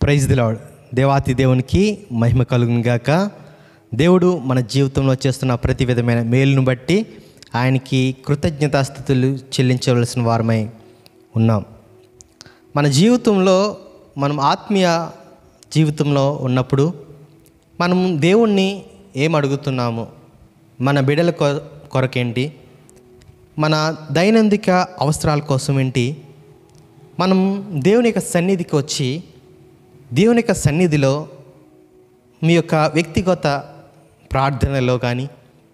praise దిలాడ్ దేవాతి దేవునికి మహిమ కలుగును గాక దేవుడు మన జీవితంలో చేస్తున్న ప్రతి విధమైన మేలును బట్టి ఆయనకి కృతజ్ఞతాస్థుతులు చెల్లించవలసిన వారమై ఉన్నాం మన జీవితంలో మనం ఆత్మీయ జీవితంలో ఉన్నప్పుడు మనం దేవుణ్ణి ఏం అడుగుతున్నాము మన బిడల కొ కొరకేంటి మన దైనందిక అవసరాల కోసం ఏంటి మనం దేవుని యొక్క సన్నిధికి వచ్చి దేవుని యొక్క సన్నిధిలో మీ యొక్క వ్యక్తిగత ప్రార్థనలో కానీ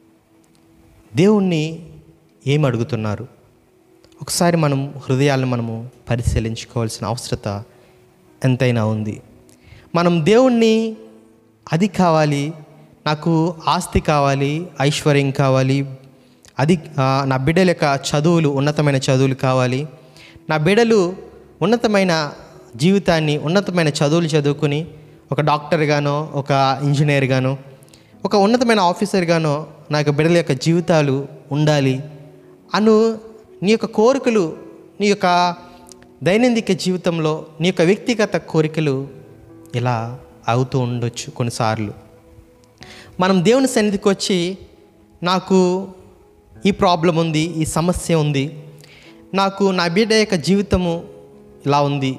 దేవుణ్ణి ఏం అడుగుతున్నారు ఒకసారి మనం హృదయాలను మనము పరిశీలించుకోవాల్సిన అవసరత ఎంతైనా ఉంది మనం దేవుణ్ణి అది కావాలి నాకు ఆస్తి కావాలి ఐశ్వర్యం కావాలి అది ఆ, నా బిడ్డల యొక్క చదువులు ఉన్నతమైన చదువులు కావాలి నా బిడ్డలు ఉన్నతమైన జీవితాన్ని ఉన్నతమైన చదువులు చదువుకుని ఒక డాక్టర్ గానో ఒక ఇంజనీర్ గానో ఒక ఉన్నతమైన ఆఫీసర్ గానో నా యొక్క బిడ్డల యొక్క జీవితాలు ఉండాలి అను నీ యొక్క కోరికలు నీ యొక్క దైనందిక జీవితంలో నీ యొక్క వ్యక్తిగత కోరికలు ఇలా అవుతూ ఉండొచ్చు కొన్నిసార్లు మనం దేవుని సన్నిధికి వచ్చి నాకు ఈ ప్రాబ్లం ఉంది ఈ సమస్య ఉంది నాకు నా బిడ్డ యొక్క జీవితము ఇలా ఉంది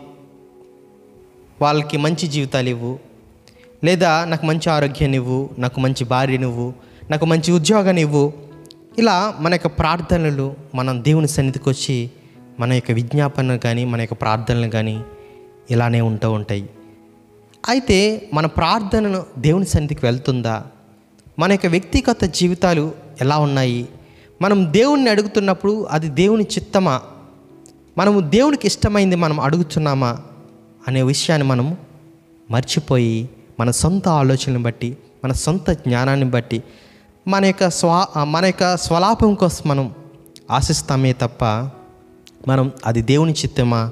వాళ్ళకి మంచి జీవితాలు ఇవ్వు లేదా నాకు మంచి ఆరోగ్యాన్ని ఇవ్వు నాకు మంచి భార్యని ఇవ్వు నాకు మంచి ఉద్యోగాన్ని ఇవ్వు ఇలా మన యొక్క ప్రార్థనలు మనం దేవుని సన్నిధికి వచ్చి మన యొక్క విజ్ఞాపనలు కానీ మన యొక్క ప్రార్థనలు కానీ ఇలానే ఉంటూ ఉంటాయి అయితే మన ప్రార్థనను దేవుని సన్నిధికి వెళ్తుందా మన యొక్క వ్యక్తిగత జీవితాలు ఎలా ఉన్నాయి మనం దేవుణ్ణి అడుగుతున్నప్పుడు అది దేవుని చిత్తమా మనము దేవునికి ఇష్టమైంది మనం అడుగుతున్నామా అనే విషయాన్ని మనము మర్చిపోయి మన సొంత ఆలోచనలను బట్టి మన సొంత జ్ఞానాన్ని బట్టి మన యొక్క స్వా మన యొక్క స్వలాభం కోసం మనం ఆశిస్తామే తప్ప మనం అది దేవుని చిత్తమా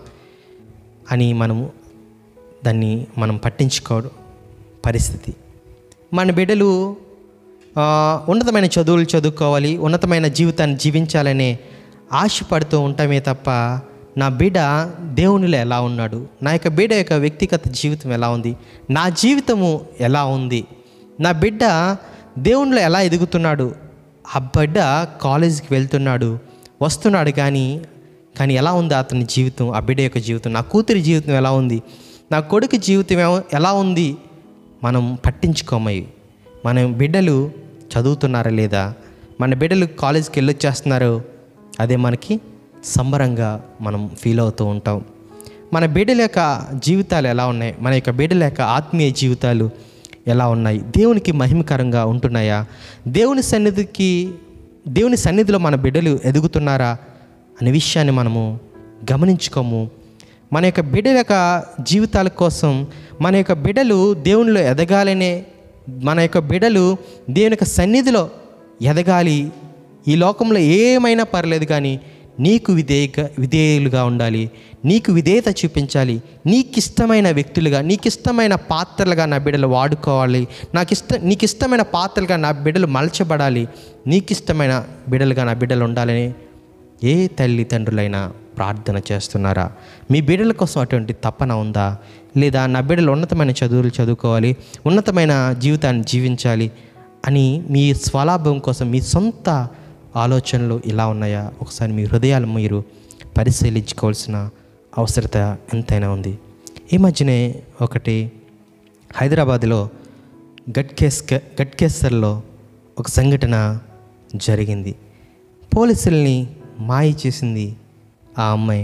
అని మనము దాన్ని మనం పట్టించుకోవడం పరిస్థితి మన బిడ్డలు ఆ, ఉన్నతమైన చదువులు చదువుకోవాలి ఉన్నతమైన జీవితాన్ని జీవించాలనే ఆశపడుతూ ఉంటామే తప్ప నా బిడ్డ దేవునిలో ఎలా ఉన్నాడు నా యొక్క బిడ్డ యొక్క వ్యక్తిగత జీవితం ఎలా ఉంది నా జీవితము ఎలా ఉంది నా బిడ్డ దేవునిలో ఎలా ఎదుగుతున్నాడు ఆ బిడ్డ కాలేజీకి వెళ్తున్నాడు వస్తున్నాడు కానీ కానీ ఎలా ఉంది అతని జీవితం ఆ బిడ్డ యొక్క జీవితం నా కూతురి జీవితం ఎలా ఉంది నా కొడుకు జీవితం ఏమ- ఎలా ఉంది మనం పట్టించుకోమయి మన బిడ్డలు చదువుతున్నారా లేదా మన బిడ్డలు కాలేజీకి వెళ్ళొచ్చేస్తున్నారు అదే మనకి సంబరంగా మనం ఫీల్ అవుతూ ఉంటాం మన బిడ్డల యొక్క జీవితాలు ఎలా ఉన్నాయి మన యొక్క బిడ్డల యొక్క ఆత్మీయ జీవితాలు ఎలా ఉన్నాయి దేవునికి మహిమకరంగా ఉంటున్నాయా దేవుని సన్నిధికి దేవుని సన్నిధిలో మన బిడ్డలు ఎదుగుతున్నారా అనే విషయాన్ని మనము గమనించుకోము మన యొక్క బిడ్డల యొక్క జీవితాల కోసం మన యొక్క బిడ్డలు దేవునిలో ఎదగాలనే మన యొక్క బిడ్డలు దేవుని యొక్క సన్నిధిలో ఎదగాలి ఈ లోకంలో ఏమైనా పర్లేదు కానీ నీకు విధేయక విధేయులుగా ఉండాలి నీకు విధేయత చూపించాలి నీకు ఇష్టమైన వ్యక్తులుగా నీకు ఇష్టమైన పాత్రలుగా నా బిడ్డలు వాడుకోవాలి నాకు ఇష్ట నీకు ఇష్టమైన పాత్రలుగా నా బిడ్డలు మలచబడాలి నీకు ఇష్టమైన బిడ్డలుగా నా బిడ్డలు ఉండాలని ఏ తల్లిదండ్రులైనా ప్రార్థన చేస్తున్నారా మీ బిడ్డల కోసం అటువంటి తపన ఉందా లేదా నా బిడ్డలు ఉన్నతమైన చదువులు చదువుకోవాలి ఉన్నతమైన జీవితాన్ని జీవించాలి అని మీ స్వలాభం కోసం మీ సొంత ఆలోచనలు ఇలా ఉన్నాయా ఒకసారి మీ హృదయాలు మీరు పరిశీలించుకోవాల్సిన అవసరత ఎంతైనా ఉంది ఈ మధ్యనే ఒకటి హైదరాబాద్లో గట్కేస్ గట్కేసర్లో ఒక సంఘటన జరిగింది పోలీసుల్ని మాయ చేసింది ఆ అమ్మాయి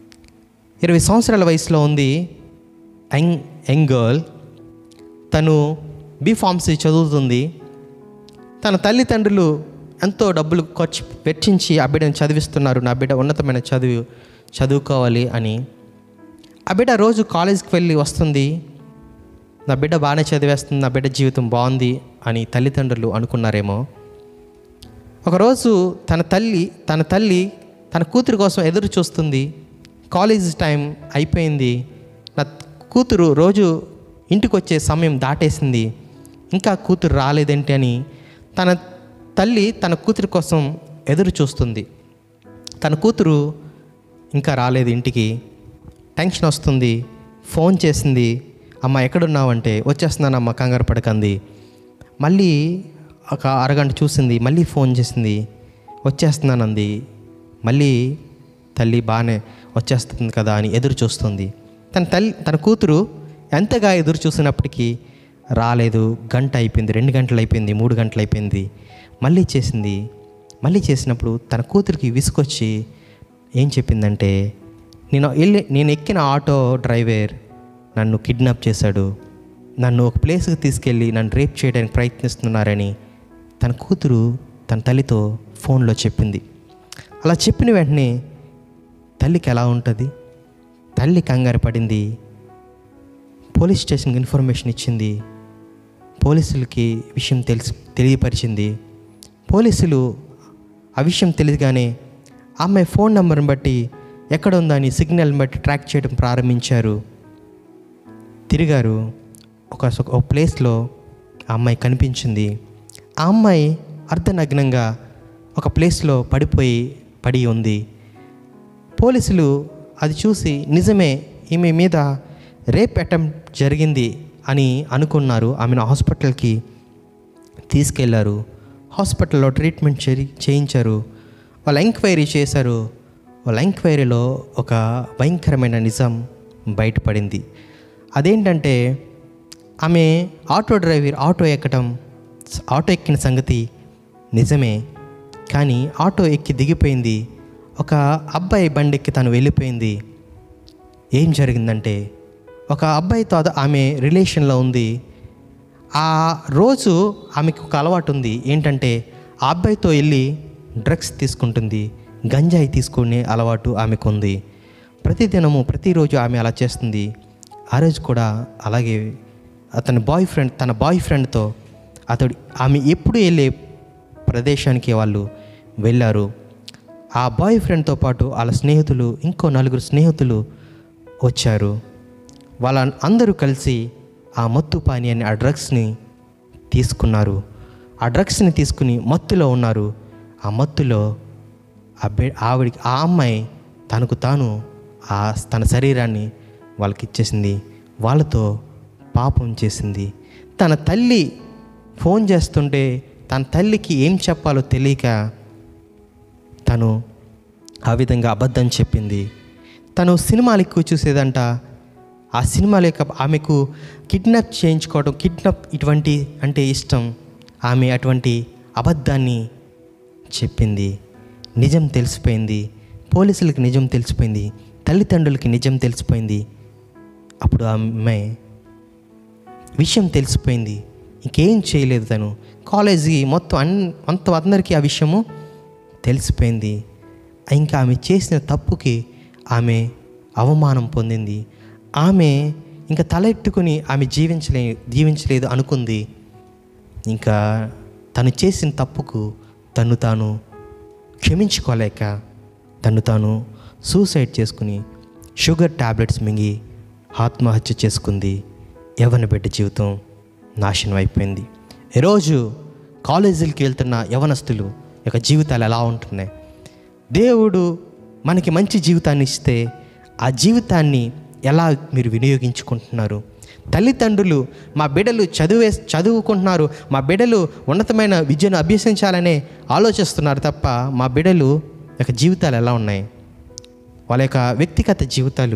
ఇరవై సంవత్సరాల వయసులో ఉంది యంగ్ యంగ్ గర్ల్ తను బీఫార్మసీ చదువుతుంది తన తల్లిదండ్రులు ఎంతో డబ్బులు ఖర్చు వెచ్చించి ఆ బిడ్డను చదివిస్తున్నారు నా బిడ్డ ఉన్నతమైన చదువు చదువుకోవాలి అని ఆ బిడ్డ రోజు కాలేజీకి వెళ్ళి వస్తుంది నా బిడ్డ బాగానే చదివేస్తుంది నా బిడ్డ జీవితం బాగుంది అని తల్లిదండ్రులు అనుకున్నారేమో ఒకరోజు తన తల్లి తన తల్లి తన కూతురు కోసం ఎదురు చూస్తుంది కాలేజ్ టైం అయిపోయింది నా కూతురు రోజు ఇంటికి వచ్చే సమయం దాటేసింది ఇంకా కూతురు రాలేదేంటి అని తన తల్లి తన కూతురు కోసం ఎదురు చూస్తుంది తన కూతురు ఇంకా రాలేదు ఇంటికి టెన్షన్ వస్తుంది ఫోన్ చేసింది అమ్మ ఎక్కడున్నావంటే వచ్చేస్తున్నానమ్మ కంగారు పడకంది మళ్ళీ ఒక అరగంట చూసింది మళ్ళీ ఫోన్ చేసింది వచ్చేస్తున్నానంది మళ్ళీ తల్లి బాగానే వచ్చేస్తుంది కదా అని ఎదురు చూస్తుంది తన తల్లి తన కూతురు ఎంతగా ఎదురు చూసినప్పటికీ రాలేదు గంట అయిపోయింది రెండు గంటలు అయిపోయింది మూడు గంటలు అయిపోయింది మళ్ళీ చేసింది మళ్ళీ చేసినప్పుడు తన కూతురికి విసుకొచ్చి ఏం చెప్పిందంటే నేను వెళ్ళి నేను ఎక్కిన ఆటో డ్రైవర్ నన్ను కిడ్నాప్ చేశాడు నన్ను ఒక ప్లేస్కి తీసుకెళ్ళి నన్ను రేప్ చేయడానికి ప్రయత్నిస్తున్నారని తన కూతురు తన తల్లితో ఫోన్లో చెప్పింది అలా చెప్పిన వెంటనే తల్లికి ఎలా ఉంటుంది తల్లి కంగారు పడింది పోలీస్ స్టేషన్కి ఇన్ఫర్మేషన్ ఇచ్చింది పోలీసులకి విషయం తెలిసి తెలియపరిచింది పోలీసులు ఆ విషయం తెలియగానే ఆ అమ్మాయి ఫోన్ నెంబర్ని బట్టి ఎక్కడ ఉందని సిగ్నల్ని బట్టి ట్రాక్ చేయడం ప్రారంభించారు తిరిగారు ఒక ఒక ప్లేస్లో ఆ అమ్మాయి కనిపించింది ఆ అమ్మాయి అర్ధనగ్నంగా ఒక ప్లేస్లో పడిపోయి పడి ఉంది పోలీసులు అది చూసి నిజమే ఈమె మీద రేప్ అటెంప్ట్ జరిగింది అని అనుకున్నారు ఆమెను హాస్పిటల్కి తీసుకెళ్లారు హాస్పిటల్లో ట్రీట్మెంట్ చేరి చేయించారు వాళ్ళు ఎంక్వైరీ చేశారు వాళ్ళ ఎంక్వైరీలో ఒక భయంకరమైన నిజం బయటపడింది అదేంటంటే ఆమె ఆటో డ్రైవర్ ఆటో ఎక్కడం ఆటో ఎక్కిన సంగతి నిజమే కానీ ఆటో ఎక్కి దిగిపోయింది ఒక అబ్బాయి బండి ఎక్కి తను వెళ్ళిపోయింది ఏం జరిగిందంటే ఒక అబ్బాయితో అద- ఆమె రిలేషన్లో ఉంది ఆ రోజు ఆమెకు ఒక అలవాటు ఉంది ఏంటంటే ఆ అబ్బాయితో వెళ్ళి డ్రగ్స్ తీసుకుంటుంది గంజాయి తీసుకునే అలవాటు ఆమెకు ఉంది ప్రతిదినము ప్రతిరోజు ఆమె అలా చేస్తుంది ఆ రోజు కూడా అలాగే అతని బాయ్ ఫ్రెండ్ తన బాయ్ ఫ్రెండ్తో అతడు ఆమె ఎప్పుడు వెళ్ళే ప్రదేశానికి వాళ్ళు వెళ్ళారు ఆ బాయ్ ఫ్రెండ్తో పాటు వాళ్ళ స్నేహితులు ఇంకో నలుగురు స్నేహితులు వచ్చారు వాళ్ళ అందరూ కలిసి ఆ మత్తు పానీయాన్ని ఆ డ్రగ్స్ని తీసుకున్నారు ఆ డ్రగ్స్ని తీసుకుని మత్తులో ఉన్నారు ఆ మత్తులో ఆ బె ఆవిడికి ఆ అమ్మాయి తనకు తాను ఆ తన శరీరాన్ని వాళ్ళకి ఇచ్చేసింది వాళ్ళతో పాపం చేసింది తన తల్లి ఫోన్ చేస్తుంటే తన తల్లికి ఏం చెప్పాలో తెలియక తను ఆ విధంగా అబద్ధం చెప్పింది తను సినిమాలు ఎక్కువ చూసేదంట ఆ సినిమాల యొక్క ఆమెకు కిడ్నాప్ చేయించుకోవడం కిడ్నాప్ ఇటువంటి అంటే ఇష్టం ఆమె అటువంటి అబద్ధాన్ని చెప్పింది నిజం తెలిసిపోయింది పోలీసులకి నిజం తెలిసిపోయింది తల్లిదండ్రులకి నిజం తెలిసిపోయింది అప్పుడు ఆ అమ్మాయి విషయం తెలిసిపోయింది ఇంకేం చేయలేదు తను కాలేజీ మొత్తం అన్ అంత అందరికీ ఆ విషయము తెలిసిపోయింది ఇంకా ఆమె చేసిన తప్పుకి ఆమె అవమానం పొందింది ఆమె ఇంకా తలెట్టుకుని ఆమె జీవించలే జీవించలేదు అనుకుంది ఇంకా తను చేసిన తప్పుకు తను తాను క్షమించుకోలేక తను తాను సూసైడ్ చేసుకుని షుగర్ టాబ్లెట్స్ మింగి ఆత్మహత్య చేసుకుంది యవన బిడ్డ జీవితం నాశనం అయిపోయింది ఈరోజు కాలేజీలకి వెళ్తున్న యవనస్తులు యొక్క జీవితాలు ఎలా ఉంటున్నాయి దేవుడు మనకి మంచి జీవితాన్ని ఇస్తే ఆ జీవితాన్ని ఎలా మీరు వినియోగించుకుంటున్నారు తల్లిదండ్రులు మా బిడ్డలు చదివే చదువుకుంటున్నారు మా బిడ్డలు ఉన్నతమైన విద్యను అభ్యసించాలనే ఆలోచిస్తున్నారు తప్ప మా బిడ్డలు యొక్క జీవితాలు ఎలా ఉన్నాయి వాళ్ళ యొక్క వ్యక్తిగత జీవితాలు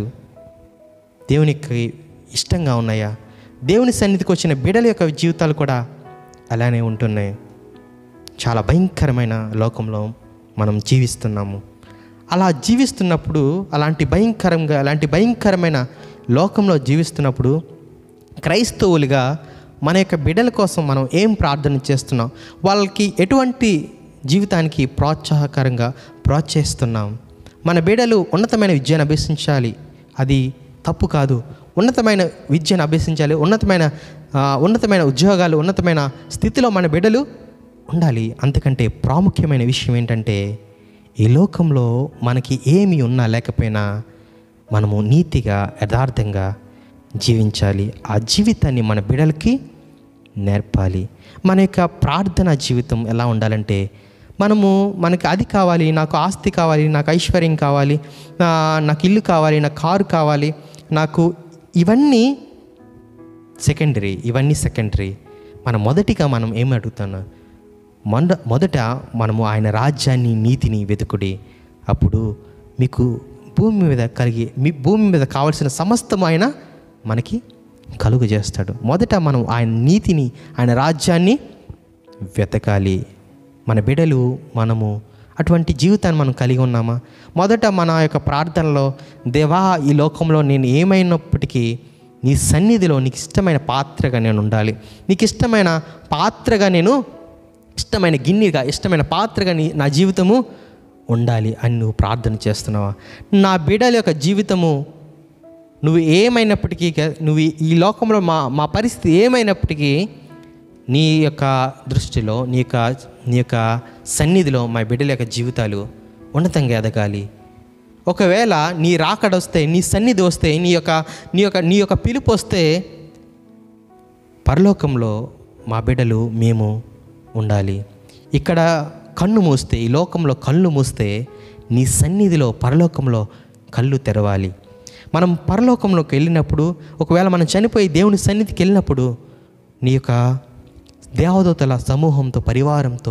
దేవునికి ఇష్టంగా ఉన్నాయా దేవుని సన్నిధికి వచ్చిన బిడ్డల యొక్క జీవితాలు కూడా అలానే ఉంటున్నాయి చాలా భయంకరమైన లోకంలో మనం జీవిస్తున్నాము అలా జీవిస్తున్నప్పుడు అలాంటి భయంకరంగా అలాంటి భయంకరమైన లోకంలో జీవిస్తున్నప్పుడు క్రైస్తవులుగా మన యొక్క బిడ్డల కోసం మనం ఏం ప్రార్థన చేస్తున్నాం వాళ్ళకి ఎటువంటి జీవితానికి ప్రోత్సాహకరంగా ప్రోత్సహిస్తున్నాం మన బిడ్డలు ఉన్నతమైన విద్యను అభ్యసించాలి అది తప్పు కాదు ఉన్నతమైన విద్యను అభ్యసించాలి ఉన్నతమైన ఆ, ఉన్నతమైన ఉద్యోగాలు ఉన్నతమైన స్థితిలో మన బిడ్డలు ఉండాలి అంతకంటే ప్రాముఖ్యమైన విషయం ఏంటంటే ఈ లోకంలో మనకి ఏమి ఉన్నా లేకపోయినా మనము నీతిగా యథార్థంగా జీవించాలి ఆ జీవితాన్ని మన బిడ్డలకి నేర్పాలి మన యొక్క ప్రార్థన జీవితం ఎలా ఉండాలంటే మనము మనకి అది కావాలి నాకు ఆస్తి కావాలి నాకు ఐశ్వర్యం కావాలి ఆ, నాకు ఇల్లు కావాలి నాకు కారు కావాలి నాకు ఇవన్నీ సెకండరీ ఇవన్నీ సెకండరీ మనం మొదటిగా మనం ఏమి అడుగుతాను మొద మొదట మనము ఆయన రాజ్యాన్ని నీతిని వెతుకుడి అప్పుడు మీకు భూమి మీద కలిగి మీ భూమి మీద కావలసిన సమస్తం ఆయన మనకి కలుగు చేస్తాడు మొదట మనం ఆయన నీతిని ఆయన రాజ్యాన్ని వెతకాలి మన బిడలు మనము అటువంటి జీవితాన్ని మనం కలిగి ఉన్నామా మొదట మన యొక్క ప్రార్థనలో దేవా ఈ లోకంలో నేను ఏమైనప్పటికీ నీ సన్నిధిలో నీకు ఇష్టమైన పాత్రగా నేను ఉండాలి నీకు ఇష్టమైన పాత్రగా నేను ఇష్టమైన గిన్నెగా ఇష్టమైన పాత్రగా నీ నా జీవితము ఉండాలి అని నువ్వు ప్రార్థన చేస్తున్నావా నా బిడ్డల యొక్క జీవితము నువ్వు ఏమైనప్పటికీ క- నువ్వు ఈ- ఈ లోకంలో మా మా పరిస్థితి ఏమైనప్పటికీ నీ యొక్క దృష్టిలో నీ యొక్క నీ యొక్క సన్నిధిలో మా బిడ్డల యొక్క జీవితాలు ఉన్నతంగా ఎదగాలి ఒకవేళ నీ రాకడ వస్తే నీ సన్నిధి వస్తే నీ యొక్క నీ యొక్క నీ యొక్క పిలుపు వస్తే పరలోకంలో మా బిడ్డలు మేము ఉండాలి ఇక్కడ కన్ను మూస్తే ఈ లోకంలో కళ్ళు మూస్తే నీ సన్నిధిలో పరలోకంలో కళ్ళు తెరవాలి మనం పరలోకంలోకి వెళ్ళినప్పుడు ఒకవేళ మనం చనిపోయి దేవుని సన్నిధికి వెళ్ళినప్పుడు నీ యొక్క దేవదూతల సమూహంతో పరివారంతో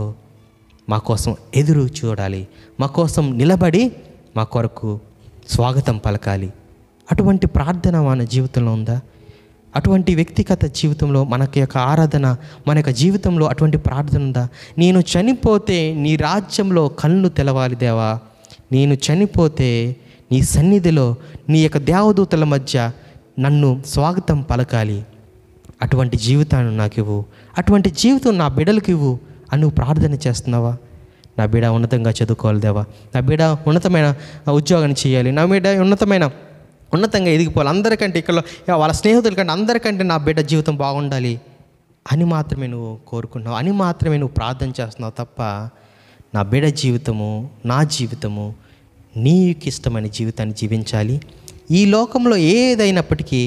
మా కోసం ఎదురు చూడాలి మా కోసం నిలబడి మా కొరకు స్వాగతం పలకాలి అటువంటి ప్రార్థన మన జీవితంలో ఉందా అటువంటి వ్యక్తిగత జీవితంలో మనకి యొక్క ఆరాధన మన యొక్క జీవితంలో అటువంటి ప్రార్థన ఉందా నేను చనిపోతే నీ రాజ్యంలో కళ్ళు తెలవాలి దేవా నేను చనిపోతే నీ సన్నిధిలో నీ యొక్క దేవదూతల మధ్య నన్ను స్వాగతం పలకాలి అటువంటి జీవితాన్ని నాకు ఇవ్వు అటువంటి జీవితం నా బిడ్డలకు ఇవ్వు అని నువ్వు ప్రార్థన చేస్తున్నావా నా బిడ్డ ఉన్నతంగా చదువుకోవాలి దేవా నా బిడ్డ ఉన్నతమైన ఉద్యోగాన్ని చేయాలి నా బిడ్డ ఉన్నతమైన ఉన్నతంగా ఎదిగిపోవాలి అందరికంటే ఇక్కడ వాళ్ళ స్నేహితుల కంటే అందరికంటే నా బిడ్డ జీవితం బాగుండాలి అని మాత్రమే నువ్వు కోరుకుంటున్నావు అని మాత్రమే నువ్వు ప్రార్థన చేస్తున్నావు తప్ప నా బిడ్డ జీవితము నా జీవితము నీకు ఇష్టమైన జీవితాన్ని జీవించాలి ఈ లోకంలో ఏదైనప్పటికీ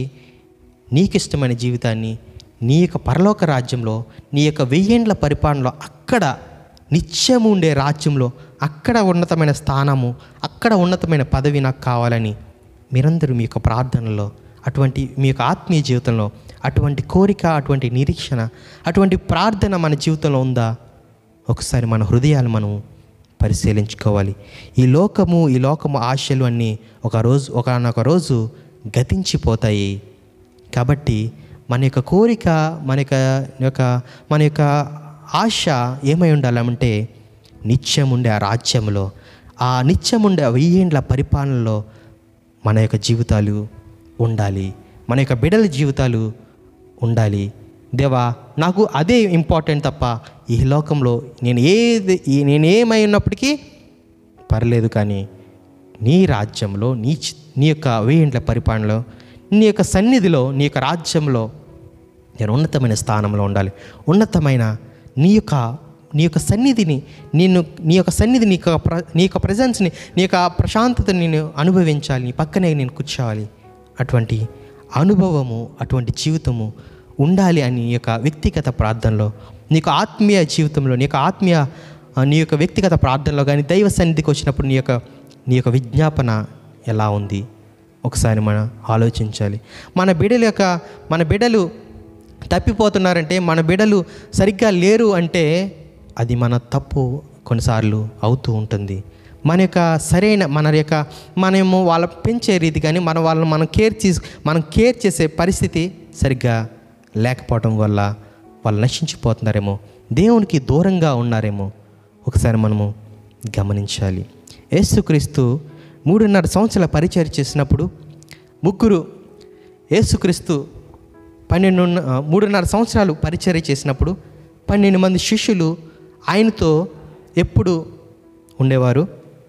నీకు ఇష్టమైన జీవితాన్ని నీ యొక్క పరలోక రాజ్యంలో నీ యొక్క వెయ్యేండ్ల పరిపాలనలో అక్కడ నిత్యం ఉండే రాజ్యంలో అక్కడ ఉన్నతమైన స్థానము అక్కడ ఉన్నతమైన పదవి నాకు కావాలని మీరందరూ మీ యొక్క ప్రార్థనలో అటువంటి మీ యొక్క ఆత్మీయ జీవితంలో అటువంటి కోరిక అటువంటి నిరీక్షణ అటువంటి ప్రార్థన మన జీవితంలో ఉందా ఒకసారి మన హృదయాలు మనం పరిశీలించుకోవాలి ఈ లోకము ఈ లోకము ఆశలు అన్నీ ఒక రోజు ఒకనొక రోజు గతించిపోతాయి కాబట్టి మన యొక్క కోరిక మన యొక్క యొక్క మన యొక్క ఆశ ఏమై ఉండాలంటే నిత్యం ఉండే ఆ రాజ్యంలో ఆ నిత్యం ఉండే ఆ వెయ్యేండ్ల పరిపాలనలో మన యొక్క జీవితాలు ఉండాలి మన యొక్క బిడ్డల జీవితాలు ఉండాలి దేవా నాకు అదే ఇంపార్టెంట్ తప్ప ఈ లోకంలో నేను ఏది ఈ- నేను ఏమై ఉన్నప్పటికీ పర్లేదు కానీ నీ రాజ్యంలో నీ చి- నీ యొక్క వేయింట్ల పరిపాలనలో నీ యొక్క సన్నిధిలో నీ యొక్క రాజ్యంలో నేను ఉన్నతమైన స్థానంలో ఉండాలి ఉన్నతమైన నీ యొక్క నీ యొక్క సన్నిధిని నేను నీ యొక్క సన్నిధి నీ యొక్క ప్ర నీ యొక్క ప్రజెన్స్ని నీ యొక్క ప్రశాంతతని నేను అనుభవించాలి నీ పక్కనే నేను కూర్చోవాలి అటువంటి అనుభవము అటువంటి జీవితము ఉండాలి అని నీ యొక్క వ్యక్తిగత ప్రార్థనలో నీ యొక్క ఆత్మీయ జీవితంలో నీ యొక్క ఆత్మీయ ఆ, నీ యొక్క వ్యక్తిగత ప్రార్థనలో కానీ దైవ సన్నిధికి వచ్చినప్పుడు నీ యొక్క నీ యొక్క విజ్ఞాపన ఎలా ఉంది ఒకసారి మనం ఆలోచించాలి మన బిడ్డల యొక్క మన బిడ్డలు తప్పిపోతున్నారంటే మన బిడ్డలు సరిగ్గా లేరు అంటే అది మన తప్పు కొన్నిసార్లు అవుతూ ఉంటుంది మన యొక్క సరైన మన యొక్క మనము వాళ్ళ పెంచే రీతి కానీ మన వాళ్ళని మనం కేర్ చేసి మనం కేర్ చేసే పరిస్థితి సరిగ్గా లేకపోవడం వల్ల వాళ్ళు నశించిపోతున్నారేమో దేవునికి దూరంగా ఉన్నారేమో ఒకసారి మనము గమనించాలి యేసుక్రీస్తు మూడున్నర సంవత్సరాల పరిచయం చేసినప్పుడు ముగ్గురు యేసుక్రీస్తు పన్నెండు మూడున్నర సంవత్సరాలు పరిచర్య చేసినప్పుడు పన్నెండు మంది శిష్యులు ఆయనతో ఎప్పుడు ఉండేవారు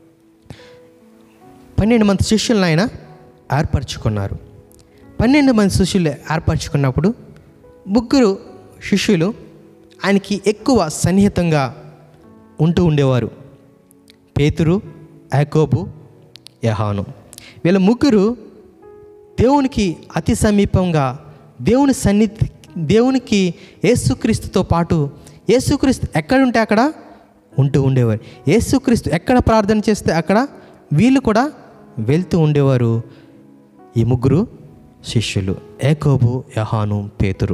పన్నెండు మంది శిష్యులను ఆయన ఏర్పరచుకున్నారు పన్నెండు మంది శిష్యులు ఏర్పరచుకున్నప్పుడు ముగ్గురు శిష్యులు ఆయనకి ఎక్కువ సన్నిహితంగా ఉంటూ ఉండేవారు పేతురు యాకోబు యహాను వీళ్ళ ముగ్గురు దేవునికి అతి సమీపంగా దేవుని సన్నిధి దేవునికి యేసుక్రీస్తుతో పాటు యేసుక్రీస్తు ఎక్కడుంటే అక్కడ ఉంటూ ఉండేవారు యేసుక్రీస్తు ఎక్కడ ప్రార్థన చేస్తే అక్కడ వీళ్ళు కూడా వెళ్తూ ఉండేవారు ఈ ముగ్గురు శిష్యులు ఏకోబు యహాను పేతురు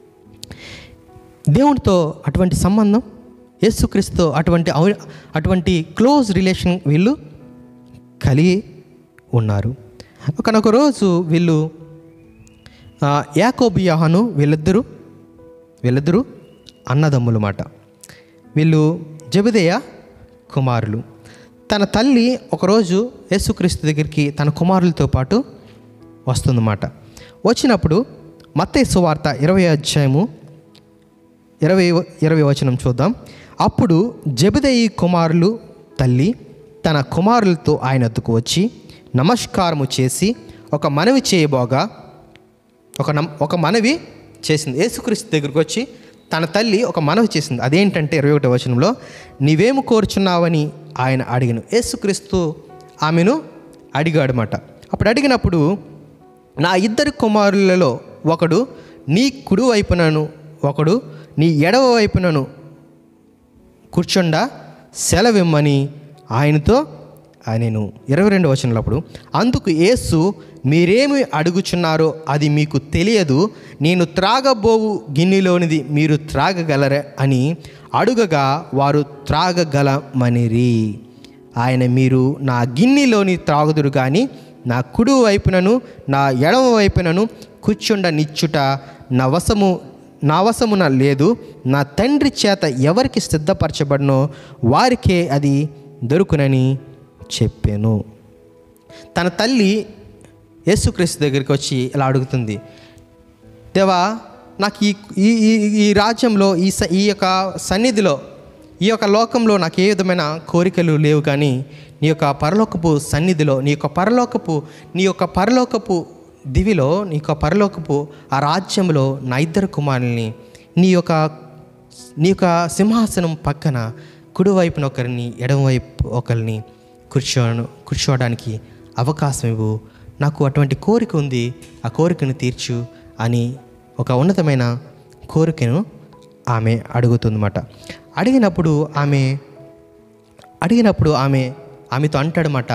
దేవునితో అటువంటి సంబంధం యేసుక్రీస్తుతో అటువంటి అవ- అటువంటి క్లోజ్ రిలేషన్ వీళ్ళు కలిగి ఉన్నారు ఒకనొక రోజు వీళ్ళు ఆ, యాకోబు యహాను వీళ్ళిద్దరూ వీళ్ళిద్దరూ అన్నదమ్ములు మాట వీళ్ళు జబిదయ కుమారులు తన తల్లి ఒకరోజు యేసుక్రీస్తు దగ్గరికి తన కుమారులతో పాటు వస్తుందన్నమాట వచ్చినప్పుడు మత్తయి సువార్త ఇరవై అధ్యాయము ఇరవై ఇరవై వచనం చూద్దాం అప్పుడు జబిదయి కుమారులు తల్లి తన కుమారులతో ఆయన వద్దకు వచ్చి నమస్కారము చేసి ఒక మనవి చేయబోగా ఒక నమ్ ఒక మనవి చేసింది యేసుక్రీస్తు దగ్గరికి వచ్చి తన తల్లి ఒక మనవి చేసింది అదేంటంటే ఇరవై ఒకటో వచనంలో నీవేమి కోరుచున్నావని ఆయన అడిగిన యేసుక్రీస్తు ఆమెను అడిగాడనమాట అప్పుడు అడిగినప్పుడు నా ఇద్దరు కుమారులలో ఒకడు నీ కుడి వైపునను ఒకడు నీ ఎడవ వైపునను కూర్చుండా సెలవిమ్మని ఆయనతో నేను ఇరవై రెండు వచనప్పుడు అందుకు యేసు మీరేమి అడుగుచున్నారో అది మీకు తెలియదు నేను త్రాగబోవు గిన్నెలోనిది మీరు త్రాగగలరా అని అడుగగా వారు త్రాగగలమనిరి ఆయన మీరు నా గిన్నెలోని త్రాగుదురు కానీ నా కుడి వైపునను నా ఎడమ వైపునను కూర్చుండ నిచ్చుట నా వశము నా వశమున లేదు నా తండ్రి చేత ఎవరికి సిద్ధపరచబడినో వారికే అది దొరుకునని చెప్పాను తన తల్లి యేసుక్రీస్తు దగ్గరికి వచ్చి ఇలా అడుగుతుంది దేవా నాకు ఈ ఈ ఈ- ఈ రాజ్యంలో ఈ స ఈ యొక్క సన్నిధిలో ఈ యొక్క లోకంలో నాకు ఏ విధమైన కోరికలు లేవు కానీ నీ యొక్క పరలోకపు సన్నిధిలో నీ యొక్క పరలోకపు నీ యొక్క పరలోకపు దివిలో నీ యొక్క పరలోకపు ఆ రాజ్యంలో నా ఇద్దరు కుమారుల్ని నీ యొక్క నీ యొక్క సింహాసనం పక్కన కుడివైపున ఒకరిని ఎడమవైపు ఒకరిని కూర్చో కూర్చోవడానికి అవకాశం ఇవ్వు నాకు అటువంటి కోరిక ఉంది ఆ కోరికను తీర్చు అని ఒక ఉన్నతమైన కోరికను ఆమె అడుగుతుందన్నమాట అడిగినప్పుడు ఆమె అడిగినప్పుడు ఆమె ఆమెతో అంటాడనమాట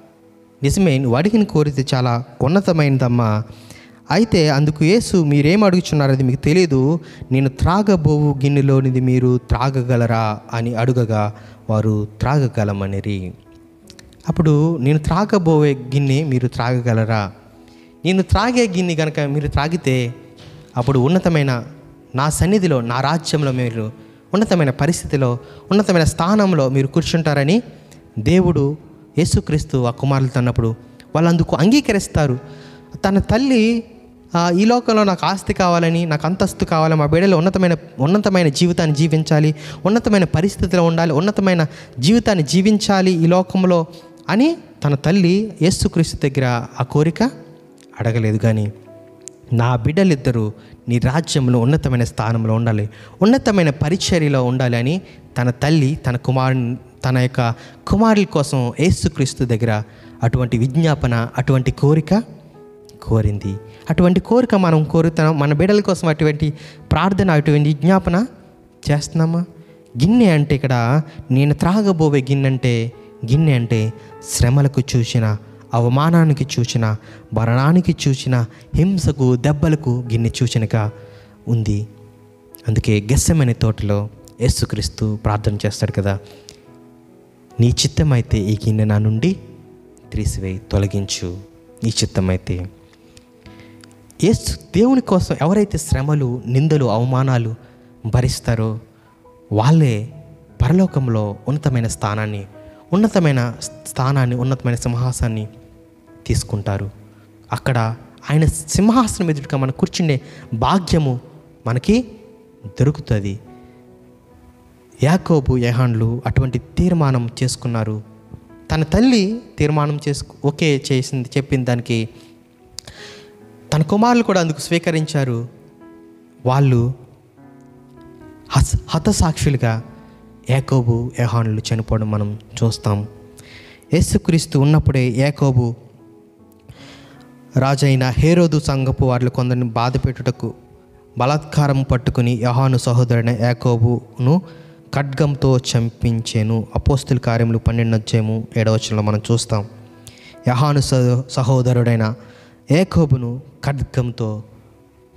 నిజమే నువ్వు అడిగిన కోరిక చాలా ఉన్నతమైనదమ్మా అయితే అందుకు యేసు మీరేం అడుగుచున్నారు అది మీకు తెలియదు నేను త్రాగబోవు గిన్నెలోనిది మీరు త్రాగగలరా అని అడుగగా వారు త్రాగగలమనిరి అప్పుడు నేను త్రాగబోయే గిన్నె మీరు త్రాగగలరా నేను త్రాగే గిన్నె కనుక మీరు త్రాగితే అప్పుడు ఉన్నతమైన నా సన్నిధిలో నా రాజ్యంలో మీరు ఉన్నతమైన పరిస్థితిలో ఉన్నతమైన స్థానంలో మీరు కూర్చుంటారని దేవుడు యేసుక్రీస్తు ఆ కుమారులతో అన్నప్పుడు వాళ్ళు అందుకు అంగీకరిస్తారు తన తల్లి ఆ, ఈ లోకంలో నాకు ఆస్తి కావాలని నాకు అంతస్తు కావాలి మా బిడ్డలు ఉన్నతమైన ఉన్నతమైన జీవితాన్ని జీవించాలి ఉన్నతమైన పరిస్థితిలో ఉండాలి ఉన్నతమైన జీవితాన్ని జీవించాలి ఈ లోకంలో అని తన తల్లి యేసుక్రీస్తు దగ్గర ఆ కోరిక అడగలేదు కానీ నా బిడ్డలిద్దరూ నీ రాజ్యంలో ఉన్నతమైన స్థానంలో ఉండాలి ఉన్నతమైన పరిచర్యలో ఉండాలి అని తన తల్లి తన కుమారు తన యొక్క కుమారుల కోసం యేసుక్రీస్తు దగ్గర అటువంటి విజ్ఞాపన అటువంటి కోరిక కోరింది అటువంటి కోరిక మనం కోరుతున్నాం మన బిడ్డల కోసం అటువంటి ప్రార్థన అటువంటి విజ్ఞాపన చేస్తున్నామా గిన్నె అంటే ఇక్కడ నేను త్రాగబోవే గిన్నె అంటే గిన్నె అంటే శ్రమలకు చూసిన అవమానానికి చూసిన మరణానికి చూసిన హింసకు దెబ్బలకు గిన్నె చూచినగా ఉంది అందుకే గెస్సమనే తోటలో యేసుక్రీస్తు ప్రార్థన చేస్తాడు కదా నీ చిత్తమైతే ఈ గిన్నె నా నుండి తీసివేయి తొలగించు నీ చిత్తమైతే యేసు దేవుని కోసం ఎవరైతే శ్రమలు నిందలు అవమానాలు భరిస్తారో వాళ్ళే పరలోకంలో ఉన్నతమైన స్థానాన్ని ఉన్నతమైన స్థానాన్ని ఉన్నతమైన సింహాసాన్ని తీసుకుంటారు అక్కడ ఆయన సింహాసనం ఎదుటిగా మనం కూర్చుండే భాగ్యము మనకి దొరుకుతుంది యాకోబు యహాన్లు అటువంటి తీర్మానం చేసుకున్నారు తన తల్లి తీర్మానం చేసుకు ఓకే చేసింది చెప్పింది దానికి తన కుమారులు కూడా అందుకు స్వీకరించారు వాళ్ళు హస్ హతసాక్షులుగా యాకోబు యహానులు చనిపోవడం మనం చూస్తాం యేసుక్రీస్తు ఉన్నప్పుడే యాకోబు రాజైన హేరోదు సంఘపు వాళ్ళు కొందరిని బాధ పెట్టుటకు బలాత్కారం పట్టుకుని యహాను సహోదరుడైన యాకోబును ఖడ్గంతో చంపించేను అపోస్తుల కార్యములు పన్నెండు అధ్యాయము ఏడవచనంలో మనం చూస్తాం యహాను సహ- సహోదరుడైన ఏకోబును ఖడ్గంతో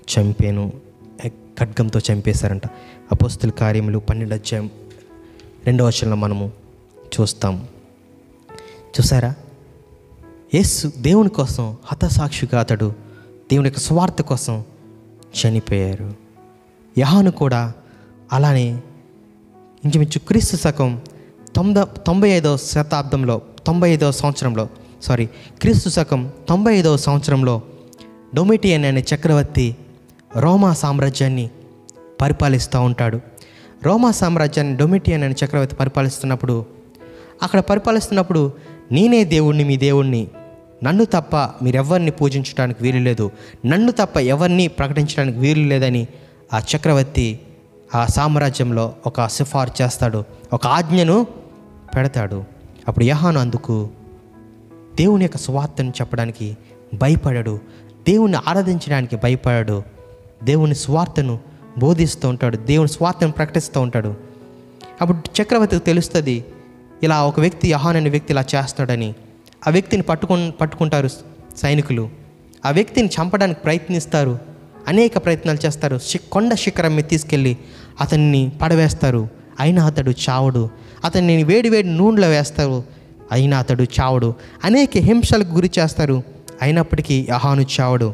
చంపేను ఎ- ఖడ్గంతో చంపేశారంట అపోస్తుల కార్యములు పన్నెండు అధ్యాయం రెండవ వచనంలో మనము చూస్తాం చూసారా యేసు దేవుని కోసం హతసాక్షిగా అతడు దేవుని యొక్క స్వార్థ కోసం చనిపోయారు యహాను కూడా అలానే ఇంచుమించు క్రీస్తు శకం తొంభై తొంభై ఐదవ శతాబ్దంలో తొంభై ఐదవ సంవత్సరంలో సారీ క్రీస్తు శకం తొంభై ఐదవ సంవత్సరంలో డొమిటియన్ అనే చక్రవర్తి రోమా సామ్రాజ్యాన్ని పరిపాలిస్తూ ఉంటాడు రోమా సామ్రాజ్యాన్ని డొమిటియన్ అనే చక్రవర్తి పరిపాలిస్తున్నప్పుడు అక్కడ పరిపాలిస్తున్నప్పుడు నేనే దేవుణ్ణి మీ దేవుణ్ణి నన్ను తప్ప మీరెవరిని పూజించడానికి వీలు లేదు నన్ను తప్ప ఎవరిని ప్రకటించడానికి వీలు లేదని ఆ చక్రవర్తి ఆ సామ్రాజ్యంలో ఒక సిఫారు చేస్తాడు ఒక ఆజ్ఞను పెడతాడు అప్పుడు యహాను అందుకు దేవుని యొక్క సువార్తను చెప్పడానికి భయపడాడు దేవుని ఆరాధించడానికి భయపడాడు దేవుని స్వార్థను బోధిస్తూ ఉంటాడు దేవుని స్వార్థను ప్రకటిస్తూ ఉంటాడు అప్పుడు చక్రవర్తికి తెలుస్తుంది ఇలా ఒక వ్యక్తి యహాన్ అనే వ్యక్తి ఇలా చేస్తాడని ఆ వ్యక్తిని పట్టుకు పట్టుకుంటారు సైనికులు ఆ వ్యక్తిని చంపడానికి ప్రయత్నిస్తారు అనేక ప్రయత్నాలు చేస్తారు శి- కొండ శిఖరం మీద తీసుకెళ్ళి అతన్ని పడవేస్తారు అయినా అతడు చావడు అతన్ని వేడి వేడి నూనెలో వేస్తారు అయినా అతడు చావడు అనేక హింసలకు గురి చేస్తారు అయినప్పటికీ యహాను చావడు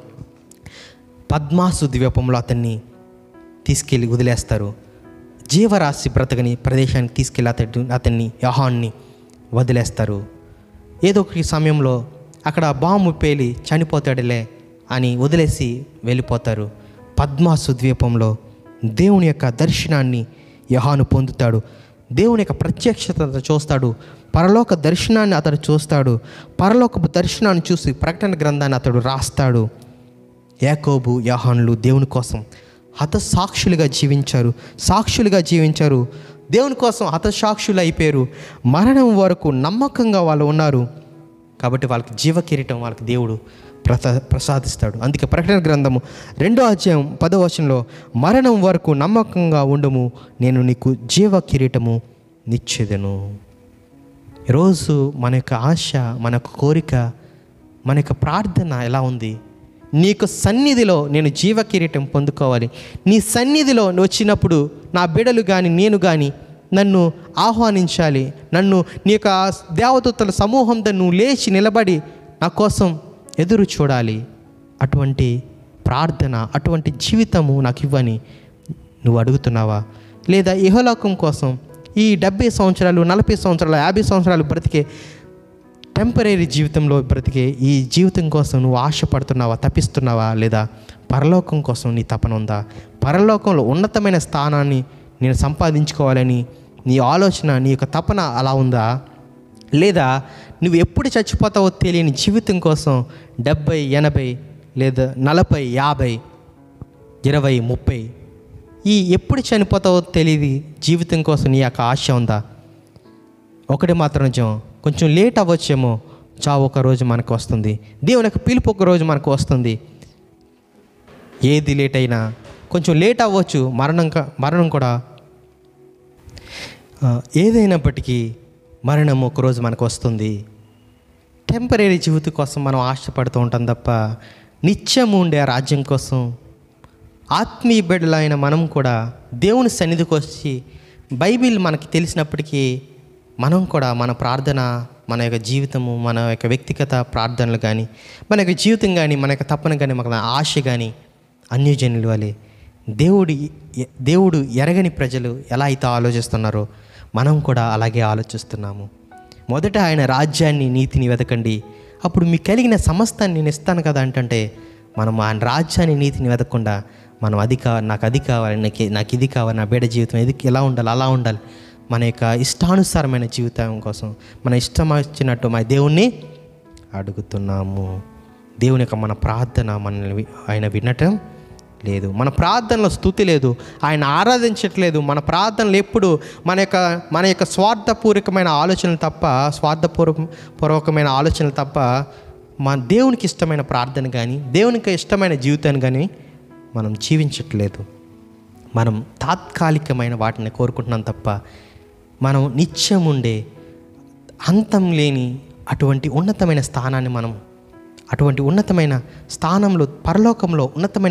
పద్మాసు ద్వీపంలో అతన్ని తీసుకెళ్ళి వదిలేస్తారు జీవరాశి బ్రతకని ప్రదేశానికి తీసుకెళ్ళి అతడు అతన్ని యహాన్ని వదిలేస్తారు ఏదో ఒక సమయంలో అక్కడ బాంబు పేలి చనిపోతాడులే అని వదిలేసి వెళ్ళిపోతారు పద్మాసు ద్వీపంలో దేవుని యొక్క దర్శనాన్ని యహాను పొందుతాడు దేవుని యొక్క ప్రత్యక్షత అతడు చూస్తాడు పరలోక దర్శనాన్ని అతడు చూస్తాడు పరలోకపు దర్శనాన్ని చూసి ప్రకటన గ్రంథాన్ని అతడు రాస్తాడు యాకోబు యాహానులు దేవుని కోసం హతసాక్షులుగా జీవించారు సాక్షులుగా జీవించారు దేవుని కోసం హతసాక్షులు అయిపోయారు మరణం వరకు నమ్మకంగా వాళ్ళు ఉన్నారు కాబట్టి వాళ్ళకి జీవ కిరీటం వాళ్ళకి దేవుడు ప్రసా ప్రసాదిస్తాడు అందుకే ప్రకటన గ్రంథము రెండో అధ్యాయం పదో వచనంలో మరణం వరకు నమ్మకంగా ఉండము నేను నీకు జీవ కిరీటము నిచ్చేదను ఈరోజు మన యొక్క ఆశ మన యొక్క కోరిక మన యొక్క ప్రార్థన ఎలా ఉంది నీకు సన్నిధిలో నేను జీవ కిరీటం పొందుకోవాలి నీ సన్నిధిలో వచ్చినప్పుడు నా బిడలు కానీ నేను కానీ నన్ను ఆహ్వానించాలి నన్ను నీ యొక్క దేవదూతల సమూహంతో నువ్వు లేచి నిలబడి నా కోసం ఎదురు చూడాలి అటువంటి ప్రార్థన అటువంటి జీవితము నాకు ఇవ్వని నువ్వు అడుగుతున్నావా లేదా ఇహలోకం కోసం ఈ డెబ్బై సంవత్సరాలు నలభై సంవత్సరాలు యాభై సంవత్సరాలు బ్రతికే టెంపరీ జీవితంలో బ్రతికే ఈ జీవితం కోసం నువ్వు ఆశపడుతున్నావా తప్పిస్తున్నావా లేదా పరలోకం కోసం నీ తపన ఉందా పరలోకంలో ఉన్నతమైన స్థానాన్ని నేను సంపాదించుకోవాలని నీ ఆలోచన నీ యొక్క తపన అలా ఉందా లేదా నువ్వు ఎప్పుడు చచ్చిపోతావో తెలియని జీవితం కోసం డెబ్బై ఎనభై లేదా నలభై యాభై ఇరవై ముప్పై ఈ ఎప్పుడు చనిపోతావో తెలియదు జీవితం కోసం నీ యొక్క ఆశ ఉందా ఒకటి మాత్రం నిజం కొంచెం లేట్ అవ్వచ్చేమో చావు ఒక రోజు మనకు వస్తుంది దేవుని యొక్క పిలుపు ఒక రోజు మనకు వస్తుంది ఏది లేట్ అయినా కొంచెం లేట్ అవ్వచ్చు మరణం క- మరణం కూడా ఆ, ఏదైనప్పటికీ మరణం ఒకరోజు మనకు వస్తుంది టెంపరీ జీవితం కోసం మనం ఆశపడుతూ ఉంటాం తప్ప నిత్యం ఉండే ఆ రాజ్యం కోసం ఆత్మీయ బిడ్డలైన మనం కూడా దేవుని సన్నిధికి వచ్చి బైబిల్ మనకి తెలిసినప్పటికీ మనం కూడా మన ప్రార్థన మన యొక్క జీవితము మన యొక్క వ్యక్తిగత ప్రార్థనలు కానీ మన యొక్క జీవితం కానీ మన యొక్క తప్పన కానీ మన ఆశ కానీ అన్యజనుల వలె దేవుడి దేవుడు ఎరగని ప్రజలు ఎలా అయితే ఆలోచిస్తున్నారో మనం కూడా అలాగే ఆలోచిస్తున్నాము మొదట ఆయన రాజ్యాన్ని నీతిని వెతకండి అప్పుడు మీకు కలిగిన సమస్తాన్ని నేను ఇస్తాను కదా అంటే మనం ఆయన రాజ్యాన్ని నీతిని వెతకకుండా మనం అది కావాలి నాకు అది కావాలి నాకు నాకు ఇది కావాలి నా బిడ్డ జీవితం ఇది ఎలా ఉండాలి అలా ఉండాలి మన యొక్క ఇష్టానుసారమైన జీవితం కోసం మన ఇష్టం వచ్చినట్టు మన దేవుణ్ణి అడుగుతున్నాము దేవుని యొక్క మన ప్రార్థన మనల్ని వి- ఆయన వినటం లేదు మన ప్రార్థనలో స్థుతి లేదు ఆయన ఆరాధించట్లేదు మన ప్రార్థనలు ఎప్పుడు మన యొక్క మన యొక్క స్వార్థపూర్వకమైన ఆలోచనలు తప్ప స్వార్థపూర్వక పూర్వకమైన ఆలోచనలు తప్ప మన దేవునికి ఇష్టమైన ప్రార్థన కానీ దేవునికి ఇష్టమైన జీవితాన్ని కానీ మనం జీవించట్లేదు మనం తాత్కాలికమైన వాటిని కోరుకుంటున్నాం తప్ప మనం నిత్యం ఉండే అంతం లేని అటువంటి ఉన్నతమైన స్థానాన్ని మనం అటువంటి ఉన్నతమైన స్థానంలో పరలోకంలో ఉన్నతమైన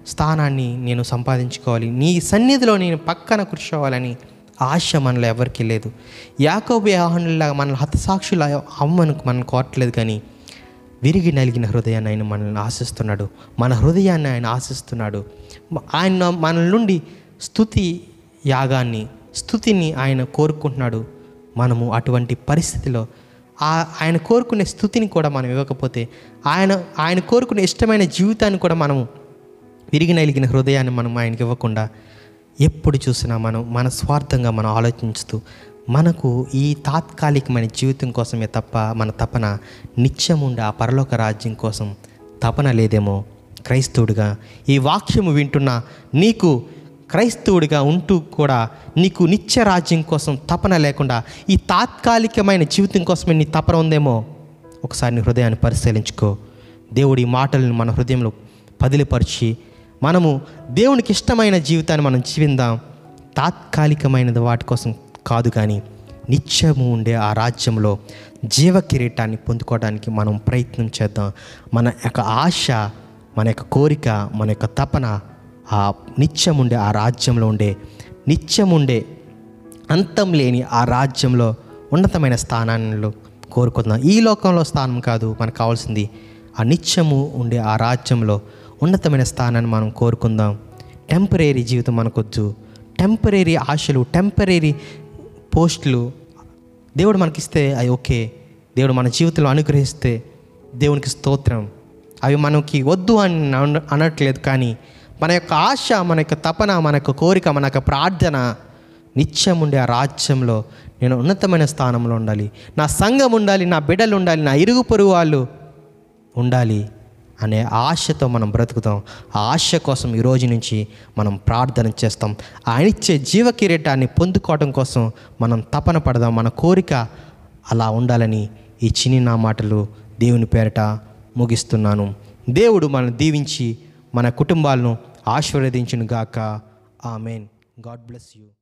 స్థానాన్ని నేను సంపాదించుకోవాలి నీ సన్నిధిలో నేను పక్కన కూర్చోవాలని ఆశ మనలో ఎవరికీ లేదు యాకోబు యాహనులాగా మన హతసాక్షుల అమ్మను మనం కోరట్లేదు కానీ విరిగి నలిగిన హృదయాన్ని ఆయన మనల్ని ఆశిస్తున్నాడు మన హృదయాన్ని ఆయన ఆశిస్తున్నాడు మ- ఆయన మన నుండి స్థుతి యాగాన్ని స్థుతిని ఆయన కోరుకుంటున్నాడు మనము అటువంటి పరిస్థితిలో ఆ ఆయన కోరుకునే స్థుతిని కూడా మనం ఇవ్వకపోతే ఆయన ఆయన కోరుకునే ఇష్టమైన జీవితాన్ని కూడా మనము విరిగి నలిగిన హృదయాన్ని మనం ఆయనకి ఇవ్వకుండా ఎప్పుడు చూసినా మనం మన స్వార్థంగా మనం ఆలోచిస్తూ మనకు ఈ తాత్కాలికమైన జీవితం కోసమే తప్ప మన తపన నిత్యం ఉండే ఆ పరలోక రాజ్యం కోసం తపన లేదేమో క్రైస్తవుడిగా ఈ వాక్యము వింటున్న నీకు క్రైస్తవుడిగా ఉంటూ కూడా నీకు నిత్య రాజ్యం కోసం తపన లేకుండా ఈ తాత్కాలికమైన జీవితం కోసమే నీ తపన ఉందేమో ఒకసారి నీ హృదయాన్ని పరిశీలించుకో దేవుడి మాటలను మన హృదయంలో పదిలిపరిచి మనము దేవునికి ఇష్టమైన జీవితాన్ని మనం జీవిందాం తాత్కాలికమైనది వాటి కోసం కాదు కానీ నిత్యము ఉండే ఆ రాజ్యంలో జీవ కిరీటాన్ని పొందుకోవడానికి మనం ప్రయత్నం చేద్దాం మన యొక్క ఆశ మన యొక్క కోరిక మన యొక్క తపన ఆ నిత్యం ఉండే ఆ రాజ్యంలో ఉండే నిత్యం ఉండే అంతం లేని ఆ రాజ్యంలో ఉన్నతమైన స్థానాల్లో కోరుకుందాం ఈ లోకంలో స్థానం కాదు మనకు కావాల్సింది ఆ నిత్యము ఉండే ఆ రాజ్యంలో ఉన్నతమైన స్థానాన్ని మనం కోరుకుందాం టెంపరీ జీవితం మనకొద్దు టెంపరీ ఆశలు టెంపరీ పోస్టులు దేవుడు మనకిస్తే అవి ఓకే దేవుడు మన జీవితంలో అనుగ్రహిస్తే దేవునికి స్తోత్రం అవి మనకి వద్దు అని అన- అనట్లేదు కానీ మన యొక్క ఆశ మన యొక్క తపన మన యొక్క కోరిక మన యొక్క ప్రార్థన నిత్యం ఉండే ఆ రాజ్యంలో నేను ఉన్నతమైన స్థానంలో ఉండాలి నా సంఘం ఉండాలి నా బిడ్డలు ఉండాలి నా ఇరుగు పొరుగు వాళ్ళు ఉండాలి అనే ఆశతో మనం బ్రతుకుతాం ఆ ఆశ కోసం ఈ రోజు నుంచి మనం ప్రార్థన చేస్తాం ఆయన ఇచ్చే జీవ కిరీటాన్ని పొందుకోవడం కోసం మనం తపన పడదాం మన కోరిక అలా ఉండాలని ఈ చిన్ని నా మాటలు దేవుని పేరట ముగిస్తున్నాను దేవుడు మనల్ని దీవించి మన కుటుంబాలను ఆశీర్వదించును గాక ఆమెన్ గాడ్ బ్లెస్ యూ